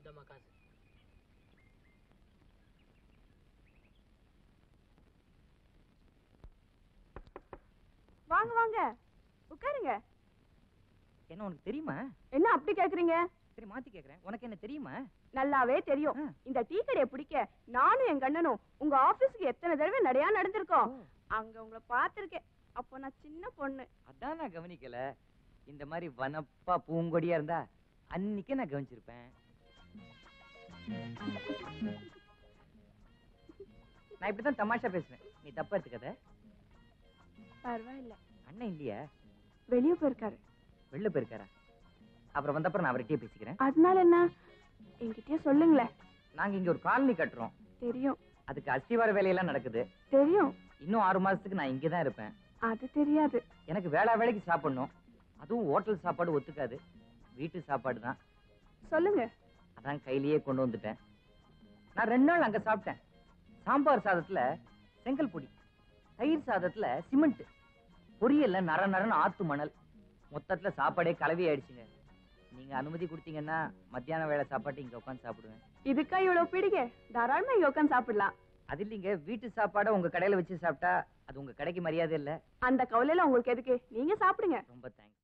இந்தம்மா காசு வாங்க வாங்க உட்காருங்க என்ன உனக்கு தெரியுமா என்ன அப்படி கேக்குறீங்க சரி மாத்தி கேக்குறேன் உனக்கு என்ன தெரியுமா நல்லாவே தெரியும் ஆ. இந்த டீ கடையை பிடிக்க நானும் என் கண்ணனும் உங்க ஆபீஸ்க்கு எத்தனை தடவை நடையா நடந்திருக்கோம் அங்க உங்களை பார்த்திருக்கேன் அப்போ நான் சின்ன பொண்ணு அதான் நான் கவனிக்கல இந்த மாதிரி வனப்பா பூங்கொடியா இருந்தா அன்னைக்கே நான் கவனிச்சிருப்பேன் நான் இப்படிதான் தமாஷா பேசுவேன் நீ தப்பா எடுத்துக்காத பரவாயில்ல அண்ணன் இல்லையா வெளியே போயிருக்காரு வெளில போயிருக்காரா அப்புறம் வந்தப்புறம் நான் அவர்கிட்டயே பேசிக்கிறேன் அதனால என்ன என்கிட்டயே சொல்லுங்களேன் நாங்க இங்க ஒரு காலனி கட்டுறோம் தெரியும் அதுக்கு அஸ்திவார வேலையெல்லாம் நடக்குது தெரியும் இன்னும் ஆறு மாசத்துக்கு நான் இங்கதான் இருப்பேன் அது தெரியாது எனக்கு வேளா வேலைக்கு சாப்பிடணும் அதுவும் ஹோட்டல் சாப்பாடு ஒத்துக்காது வீட்டு சாப்பாடு தான் சொல்லுங்க அதான் கையிலேயே கொண்டு வந்துட்டேன் நான் ரெண்டு நாள் அங்க சாப்பிட்டேன் சாம்பார் சாதத்துல செங்கல் பொடி தயிர் சாதத்துல சிமெண்ட் பொரியல்ல நர நரன்னு ஆத்து மணல் மொத்தத்துல சாப்பாடே கலவி ஆயிடுச்சுங்க நீங்க அனுமதி கொடுத்தீங்கன்னா மத்தியான வேளை சாப்பாட்டு இங்க உட்காந்து சாப்பிடுவேன் இதுக்கா இவ்வளவு பிடிங்க தாராளமா இங்க உட்காந்து சாப்பிடலாம் அது இல்லைங்க வீட்டு சாப்பாடை உங்க கடையில வச்சு சாப்பிட்டா அது உங்க கடைக்கு மரியாதை இல்ல அந்த கவலையில உங்களுக்கு எதுக்கு நீங்க சாப்பிடுங்க ரொம்ப தேங்க்ஸ்